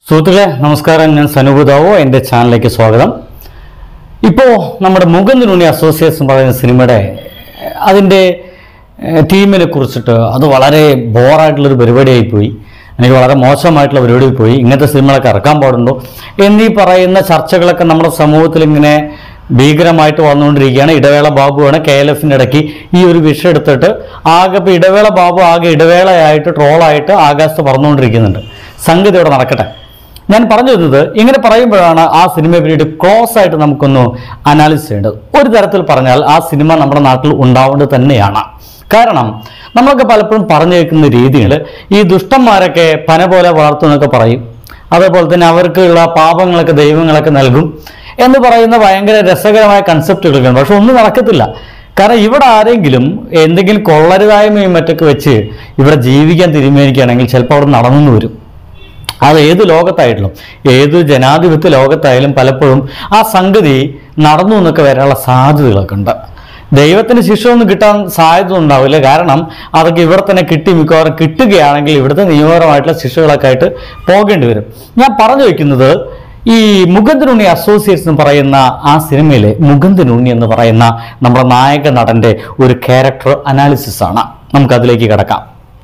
സുഹൃത്തുക്കളെ നമസ്കാരം ഞാൻ സനുഭുതാവോ എൻ്റെ ചാനലിലേക്ക് സ്വാഗതം ഇപ്പോൾ നമ്മുടെ മുഖന്തിനുണ്ണി അസോസിയേഷൻ പറയുന്ന സിനിമയുടെ ഏഹ്, അതിൻ്റെ ഏഹ്, ടീമിനെ കുറിച്ചിട്ട് അത് വളരെ ബോറായിട്ടുള്ളൊരു പരിപാടിയായി പോയി എനിക്ക് വളരെ മോശമായിട്ടുള്ള പരിപാടിയായി പോയി ഇങ്ങനത്തെ സിനിമകളൊക്കെ ഇറക്കാൻ പാടുണ്ടോ എന്നീ പറയുന്ന ചർച്ചകളൊക്കെ നമ്മുടെ സമൂഹത്തിൽ ഇങ്ങനെ ഭീകരമായിട്ട് വന്നുകൊണ്ടിരിക്കുകയാണ് ഇടവേള ബാബുവാണ് കെ എൽ എഫിൻ്റെ ഇടയ്ക്ക് ഈ ഒരു വിഷയം എടുത്തിട്ട് ആകെ ഇപ്പോൾ ഇടവേള ബാബു ആകെ ഇടവേളയായിട്ട് ട്രോളായിട്ട് ആകാശത്ത് പറന്നുകൊണ്ടിരിക്കുന്നുണ്ട് സംഗതി ഇവിടെ നടക്കട്ടെ ഞാൻ പറഞ്ഞു വരുന്നത് ഇങ്ങനെ പറയുമ്പോഴാണ് ആ സിനിമയെ പറ്റിയിട്ട് ക്ലോസ് ആയിട്ട് നമുക്കൊന്ന് അനാലിസ് ചെയ്യേണ്ടത് ഒരു തരത്തിൽ പറഞ്ഞാൽ ആ സിനിമ നമ്മുടെ നാട്ടിൽ ഉണ്ടാവേണ്ടത് തന്നെയാണ് കാരണം നമ്മളൊക്കെ പലപ്പോഴും പറഞ്ഞു കേൾക്കുന്ന രീതികൾ ഈ ദുഷ്ടന്മാരൊക്കെ പന പോലെ വളർത്തുമെന്നൊക്കെ പറയും അതേപോലെ തന്നെ അവർക്കുള്ള പാപങ്ങളൊക്കെ ദൈവങ്ങളൊക്കെ നൽകും എന്ന് പറയുന്ന ഭയങ്കര രസകരമായ കൺസെപ്റ്റുകളൊക്കെയാണ് പക്ഷെ ഒന്നും നടക്കത്തില്ല കാരണം ഇവിടെ ആരെങ്കിലും എന്തെങ്കിലും കൊള്ളരുതായ്മയും മറ്റൊക്കെ വെച്ച് ഇവിടെ ജീവിക്കാൻ തീരുമാനിക്കുകയാണെങ്കിൽ ചിലപ്പോൾ അവിടെ നടന്നു വരും അത് ഏത് ലോകത്തായിട്ടും ഏത് ജനാധിപത്യ ലോകത്തായാലും പലപ്പോഴും ആ സംഗതി നടന്നു എന്നൊക്കെ വരാനുള്ള സാധ്യതകളൊക്കെ ഉണ്ട് ദൈവത്തിന് ശിക്ഷയൊന്നും കിട്ടാൻ സാധ്യത ഉണ്ടാവില്ല കാരണം അതൊക്കെ ഇവിടെ തന്നെ കിട്ടി മിക്കവാറും കിട്ടുകയാണെങ്കിൽ ഇവിടുത്തെ നിയമപരമായിട്ടുള്ള ശിക്ഷകളൊക്കെ ആയിട്ട് പോകേണ്ടി വരും ഞാൻ പറഞ്ഞു വയ്ക്കുന്നത് ഈ മുകുന്ദനുണ്ണി അസോസിയേറ്റ്സ് എന്ന് പറയുന്ന ആ സിനിമയിലെ മുകുന്ദനുണ്ണി എന്ന് പറയുന്ന നമ്മുടെ നായക നടന്റെ ഒരു ക്യാരക്ടർ അനാലിസിസ് ആണ് നമുക്കതിലേക്ക് കിടക്കാം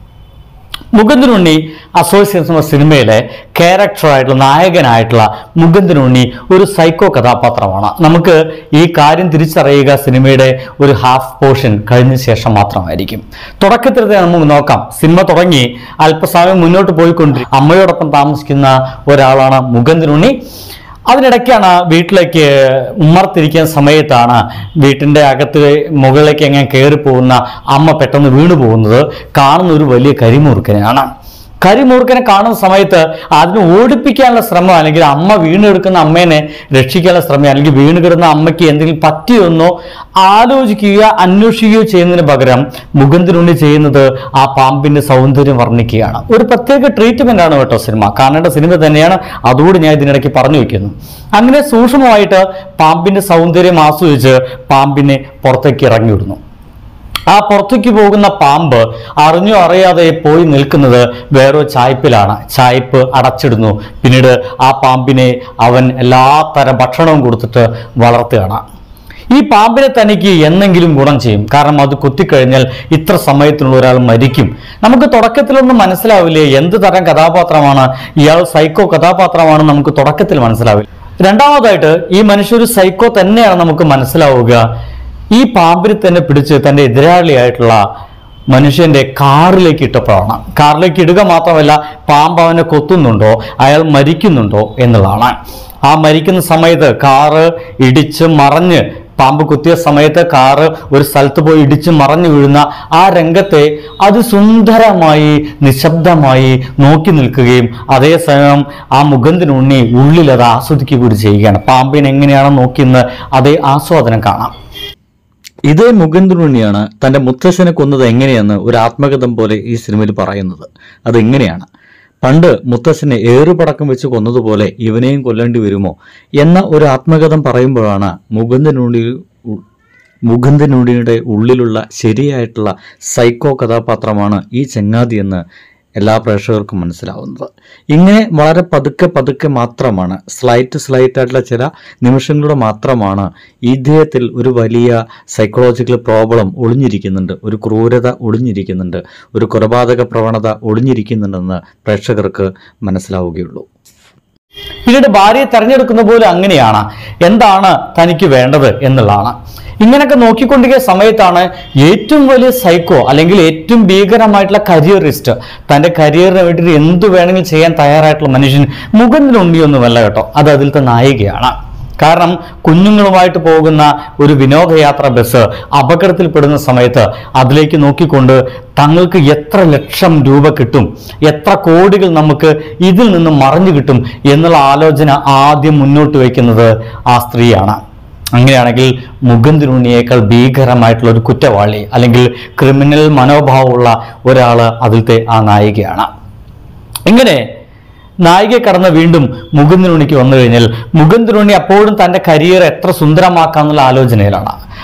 മുകുന്ദനുണ്ണി അസോസിയേഷൻ എന്ന സിനിമയിലെ ക്യാരക്ടറായിട്ടുള്ള നായകനായിട്ടുള്ള മുകുന്ദനുണ്ണി ഒരു സൈക്കോ കഥാപാത്രമാണ് നമുക്ക് ഈ കാര്യം തിരിച്ചറിയുക സിനിമയുടെ ഒരു ഹാഫ് പോർഷൻ കഴിഞ്ഞ ശേഷം മാത്രമായിരിക്കും തുടക്കത്തിൽ തന്നെ നമുക്ക് നോക്കാം സിനിമ തുടങ്ങി അല്പസമയം മുന്നോട്ട് പോയിക്കൊണ്ടിരിക്കും അമ്മയോടൊപ്പം താമസിക്കുന്ന ഒരാളാണ് മുകുന്ദനുണ്ണി അതിനിടയ്ക്കാണ് വീട്ടിലേക്ക് ഉമ്മർത്തിരിക്കുന്ന സമയത്താണ് വീട്ടിൻ്റെ അകത്ത് മുകളിലേക്ക് എങ്ങനെ കയറി പോകുന്ന അമ്മ പെട്ടെന്ന് വീണു പോകുന്നത് കാണുന്ന ഒരു വലിയ കരിമൂർക്കനെയാണ് കരിമൂർക്കനെ കാണുന്ന സമയത്ത് അതിനെ ഓടിപ്പിക്കാനുള്ള ശ്രമം അല്ലെങ്കിൽ അമ്മ വീണെടുക്കുന്ന അമ്മേനെ രക്ഷിക്കാനുള്ള ശ്രമം അല്ലെങ്കിൽ വീണ് കിടന്ന അമ്മയ്ക്ക് എന്തെങ്കിലും പറ്റിയൊന്നോ ആലോചിക്കുകയോ അന്വേഷിക്കുകയോ ചെയ്യുന്നതിന് പകരം മുകുന്ദനുണ്ണി ചെയ്യുന്നത് ആ പാമ്പിന്റെ സൗന്ദര്യം വർണ്ണിക്കുകയാണ് ഒരു പ്രത്യേക ട്രീറ്റ്മെന്റ് ആണ് കേട്ടോ സിനിമ കാണേണ്ട സിനിമ തന്നെയാണ് അതുകൂടി ഞാൻ ഇതിനിടയ്ക്ക് പറഞ്ഞു വെക്കുന്നു അങ്ങനെ സൂക്ഷ്മമായിട്ട് പാമ്പിന്റെ സൗന്ദര്യം ആസ്വദിച്ച് പാമ്പിനെ പുറത്തേക്ക് ഇറങ്ങി വിടുന്നു ആ പുറത്തേക്ക് പോകുന്ന പാമ്പ് അറിഞ്ഞോ അറിയാതെ പോയി നിൽക്കുന്നത് വേറൊരു ചായ്പിലാണ് ചായ്പ് അടച്ചിടുന്നു പിന്നീട് ആ പാമ്പിനെ അവൻ എല്ലാ തരം ഭക്ഷണവും കൊടുത്തിട്ട് വളർത്തുകയാണ് ഈ പാമ്പിനെ തനിക്ക് എന്നെങ്കിലും ഗുണം ചെയ്യും കാരണം അത് കുത്തിക്കഴിഞ്ഞാൽ ഇത്ര സമയത്തിനുള്ള ഒരാൾ മരിക്കും നമുക്ക് തുടക്കത്തിലൊന്നും മനസ്സിലാവില്ലേ എന്ത് തരം കഥാപാത്രമാണ് ഇയാൾ സൈക്കോ കഥാപാത്രമാണ് നമുക്ക് തുടക്കത്തിൽ മനസ്സിലാവില്ല രണ്ടാമതായിട്ട് ഈ മനുഷ്യ ഒരു സൈക്കോ തന്നെയാണ് നമുക്ക് മനസ്സിലാവുക ഈ പാമ്പിനെ തന്നെ പിടിച്ച് തന്റെ എതിരാളിയായിട്ടുള്ള മനുഷ്യന്റെ കാറിലേക്ക് ഇട്ടപ്പോഴാണ് കാറിലേക്ക് ഇടുക മാത്രമല്ല പാമ്പ് അവനെ കൊത്തുന്നുണ്ടോ അയാൾ മരിക്കുന്നുണ്ടോ എന്നുള്ളതാണ് ആ മരിക്കുന്ന സമയത്ത് കാറ് ഇടിച്ച് മറഞ്ഞ് പാമ്പ് കുത്തിയ സമയത്ത് കാറ് ഒരു സ്ഥലത്ത് പോയി ഇടിച്ച് മറഞ്ഞു വീഴുന്ന ആ രംഗത്തെ അതിസുന്ദരമായി നിശബ്ദമായി നോക്കി നിൽക്കുകയും അതേസമയം ആ മുഖന്തിനുണ്ണി ഉള്ളിൽ അത് ആസ്വദിക്കുക കൂടി ചെയ്യുകയാണ് പാമ്പിനെ എങ്ങനെയാണ് നോക്കിയെന്ന് അതേ ആസ്വാദനം കാണാം ഇതേ മുകുന്ദനുണ്ണിയാണ് തന്റെ മുത്തശ്ശനെ കൊന്നത് എങ്ങനെയെന്ന് ഒരു ആത്മകഥം പോലെ ഈ സിനിമയിൽ പറയുന്നത് അതെങ്ങനെയാണ് പണ്ട് മുത്തശ്ശനെ ഏറുപടക്കം വെച്ച് കൊന്നതുപോലെ ഇവനെയും കൊല്ലേണ്ടി വരുമോ എന്ന ഒരു ആത്മകഥം പറയുമ്പോഴാണ് മുകുന്ദനുണ്ണി ഉ- മുകുന്ദനുണ്ണിയുടെ ഉള്ളിലുള്ള ശരിയായിട്ടുള്ള സൈക്കോ കഥാപാത്രമാണ് ഈ ചെങ്ങാതി എന്ന് എല്ലാ പ്രേക്ഷകർക്കും മനസ്സിലാവുന്നത് ഇങ്ങനെ വളരെ പതുക്കെ പതുക്കെ മാത്രമാണ് സ്ലൈറ്റ് സ്ലൈറ്റ് ആയിട്ടുള്ള ചില നിമിഷങ്ങളിലൂടെ മാത്രമാണ് ഇദ്ദേഹത്തിൽ ഒരു വലിയ സൈക്കോളജിക്കൽ പ്രോബ്ലം ഒളിഞ്ഞിരിക്കുന്നുണ്ട് ഒരു ക്രൂരത ഒളിഞ്ഞിരിക്കുന്നുണ്ട് ഒരു കൊലപാതക പ്രവണത ഒളിഞ്ഞിരിക്കുന്നുണ്ടെന്ന് പ്രേക്ഷകർക്ക് മനസ്സിലാവുകയുള്ളൂ പിന്നീട് ഭാര്യയെ തെരഞ്ഞെടുക്കുന്ന പോലും അങ്ങനെയാണ് എന്താണ് തനിക്ക് വേണ്ടത് എന്നുള്ളതാണ് ഇങ്ങനെയൊക്കെ നോക്കിക്കൊണ്ടിരിക്കുന്ന സമയത്താണ് ഏറ്റവും വലിയ സൈക്കോ അല്ലെങ്കിൽ ഏറ്റവും ഭീകരമായിട്ടുള്ള കരിയറിസ്റ്റ് തന്റെ കരിയറിന് വേണ്ടിയിട്ട് എന്ത് വേണമെങ്കിലും ചെയ്യാൻ തയ്യാറായിട്ടുള്ള മനുഷ്യൻ മുഖത്തിനുണ്ടിയൊന്നുമല്ല കേട്ടോ അത് അതിലത്തെ നായികയാണ് കാരണം കുഞ്ഞുങ്ങളുമായിട്ട് പോകുന്ന ഒരു വിനോദയാത്ര ബസ് അപകടത്തിൽപ്പെടുന്ന സമയത്ത് അതിലേക്ക് നോക്കിക്കൊണ്ട് തങ്ങൾക്ക് എത്ര ലക്ഷം രൂപ കിട്ടും എത്ര കോടികൾ നമുക്ക് ഇതിൽ നിന്ന് മറഞ്ഞു കിട്ടും എന്നുള്ള ആലോചന ആദ്യം മുന്നോട്ട് വയ്ക്കുന്നത് ആ സ്ത്രീയാണ് അങ്ങനെയാണെങ്കിൽ മുകുന്ദിനുണ്ണിയേക്കാൾ ഭീകരമായിട്ടുള്ള ഒരു കുറ്റവാളി അല്ലെങ്കിൽ ക്രിമിനൽ മനോഭാവമുള്ള ഒരാൾ അതിലത്തെ ആ നായികയാണ് ഇങ്ങനെ നായിക കടന്ന് വീണ്ടും മുകുന്ദനുണ്ണിക്ക് വന്നു കഴിഞ്ഞാൽ മുകുന്ദനുണ്ണി അപ്പോഴും തന്റെ കരിയർ എത്ര സുന്ദരമാക്കാന്നുള്ള ആലോചനയിലാണ്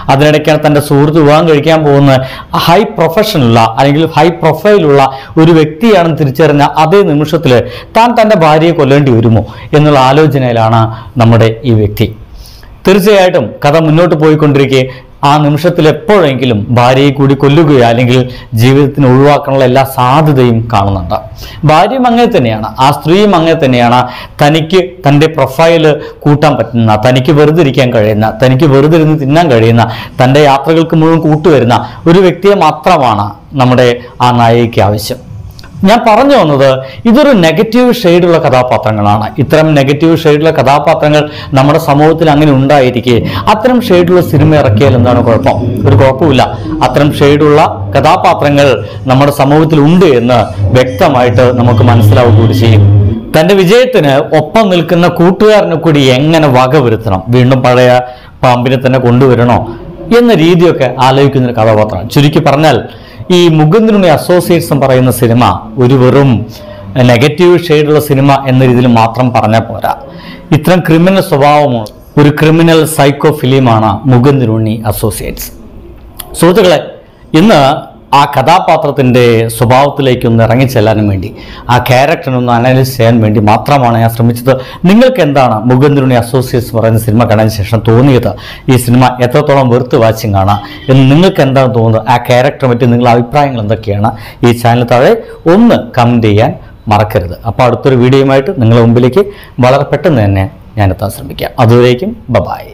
അതിനിടയ്ക്കാണ് തൻ്റെ സുഹൃത്ത് വിവാഹം കഴിക്കാൻ പോകുന്ന ഹൈ പ്രൊഫഷനുള്ള അല്ലെങ്കിൽ ഹൈ പ്രൊഫൈലുള്ള ഒരു വ്യക്തിയാണെന്ന് തിരിച്ചറിഞ്ഞ അതേ നിമിഷത്തിൽ താൻ തൻ്റെ ഭാര്യയെ കൊല്ലേണ്ടി വരുമോ എന്നുള്ള ആലോചനയിലാണ് നമ്മുടെ ഈ വ്യക്തി തീർച്ചയായിട്ടും കഥ മുന്നോട്ട് പോയിക്കൊണ്ടിരിക്കെ ആ നിമിഷത്തിൽ എപ്പോഴെങ്കിലും ഭാര്യയെ കൂടി കൊല്ലുകയോ അല്ലെങ്കിൽ ജീവിതത്തിന് ഒഴിവാക്കാനുള്ള എല്ലാ സാധ്യതയും കാണുന്നുണ്ട് ഭാര്യയും അങ്ങനെ തന്നെയാണ് ആ സ്ത്രീയും അങ്ങനെ തന്നെയാണ് തനിക്ക് തൻ്റെ പ്രൊഫൈല് കൂട്ടാൻ പറ്റുന്ന തനിക്ക് വെറുതെ ഇരിക്കാൻ കഴിയുന്ന തനിക്ക് വെറുതെ ഇരുന്ന് തിന്നാൻ കഴിയുന്ന തൻ്റെ യാത്രകൾക്ക് മുഴുവൻ കൂട്ടുവരുന്ന ഒരു വ്യക്തിയെ മാത്രമാണ് നമ്മുടെ ആ നായികയ്ക്ക് ആവശ്യം ഞാൻ പറഞ്ഞു വന്നത് ഇതൊരു നെഗറ്റീവ് ഷെയ്ഡുള്ള കഥാപാത്രങ്ങളാണ് ഇത്തരം നെഗറ്റീവ് ഷെയ്ഡുള്ള കഥാപാത്രങ്ങൾ നമ്മുടെ സമൂഹത്തിൽ അങ്ങനെ ഉണ്ടായിരിക്കെ അത്തരം ഷെയ്ഡുള്ള സിനിമ ഇറക്കിയാൽ എന്താണ് കുഴപ്പം ഒരു കുഴപ്പമില്ല അത്തരം ഷെയ്ഡുള്ള കഥാപാത്രങ്ങൾ നമ്മുടെ സമൂഹത്തിൽ ഉണ്ട് എന്ന് വ്യക്തമായിട്ട് നമുക്ക് മനസ്സിലാവുക കൂടി ചെയ്യും തന്റെ വിജയത്തിന് ഒപ്പം നിൽക്കുന്ന കൂട്ടുകാരനെ കൂടി എങ്ങനെ വകവരുത്തണം വീണ്ടും പഴയ പാമ്പിനെ തന്നെ കൊണ്ടുവരണോ എന്ന രീതിയൊക്കെ ആലോചിക്കുന്ന ഒരു കഥാപാത്രമാണ് ചുരുക്കി പറഞ്ഞാൽ ഈ മുകുന്ദനുണി അസോസിയേറ്റ്സ് എന്ന് പറയുന്ന സിനിമ ഒരു വെറും നെഗറ്റീവ് ഷെയ്ഡുള്ള സിനിമ എന്ന രീതിയിൽ മാത്രം പറഞ്ഞാൽ പോരാ ഇത്തരം ക്രിമിനൽ സ്വഭാവമുള്ള ഒരു ക്രിമിനൽ സൈക്കോ ഫിലിമാണ് മുകുന്ദനുണ്ണി അസോസിയേറ്റ്സ് സുഹൃത്തുക്കളെ ഇന്ന് ആ കഥാപാത്രത്തിൻ്റെ സ്വഭാവത്തിലേക്ക് ഒന്ന് ഇറങ്ങിച്ചെല്ലാനും വേണ്ടി ആ ക്യാരക്ടറിനെ ഒന്ന് അനലൈസ് ചെയ്യാൻ വേണ്ടി മാത്രമാണ് ഞാൻ ശ്രമിച്ചത് നിങ്ങൾക്ക് എന്താണ് മുകുന്ദനുണി അസോസിയേറ്റ്സ് പറയുന്ന സിനിമ കണ്ടതിന് ശേഷം തോന്നിയത് ഈ സിനിമ എത്രത്തോളം വെറുത്ത് വാച്ചിങ് ആണ് എന്ന് നിങ്ങൾക്ക് എന്താണ് തോന്നുന്നത് ആ ക്യാരക്ടറെ പറ്റി നിങ്ങളുടെ അഭിപ്രായങ്ങൾ എന്തൊക്കെയാണ് ഈ ചാനൽ താഴെ ഒന്ന് കമൻറ്റ് ചെയ്യാൻ മറക്കരുത് അപ്പോൾ അടുത്തൊരു വീഡിയോയുമായിട്ട് നിങ്ങളുടെ മുമ്പിലേക്ക് വളരെ പെട്ടെന്ന് തന്നെ ഞാൻ എത്താൻ ശ്രമിക്കാം അതുവരേക്കും ബബായ്